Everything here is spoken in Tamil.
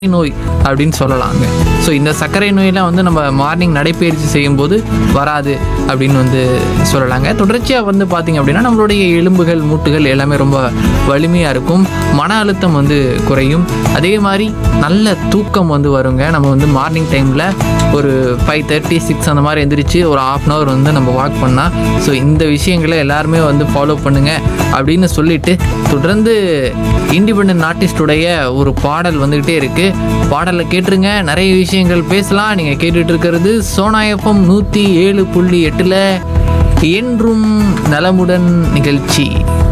நோய் அப்படின்னு சொல்லலாங்க ஸோ இந்த சர்க்கரை நோயெல்லாம் வந்து நம்ம மார்னிங் நடைப்பயிற்சி செய்யும்போது வராது அப்படின்னு வந்து சொல்லலாங்க தொடர்ச்சியாக வந்து பார்த்திங்க அப்படின்னா நம்மளுடைய எலும்புகள் மூட்டுகள் எல்லாமே ரொம்ப வலிமையாக இருக்கும் மன அழுத்தம் வந்து குறையும் அதே மாதிரி நல்ல தூக்கம் வந்து வருங்க நம்ம வந்து மார்னிங் டைமில் ஒரு ஃபைவ் தேர்ட்டி சிக்ஸ் அந்த மாதிரி எந்திரிச்சு ஒரு ஆஃப் அன் ஹவர் வந்து நம்ம வாக் பண்ணால் ஸோ இந்த விஷயங்களை எல்லாருமே வந்து ஃபாலோ பண்ணுங்க அப்படின்னு சொல்லிட்டு தொடர்ந்து இண்டிபெண்ட் ஆர்டிஸ்டுடைய ஒரு பாடல் வந்துக்கிட்டே இருக்கு பாடலை கேட்டுருங்க நிறைய விஷயங்கள் பேசலாம் நீங்கள் கேட்டுட்டு இருக்கிறது சோனா எஃப்எம் நூற்றி ஏழு புள்ளி எட்டில் என்றும் நலமுடன் நிகழ்ச்சி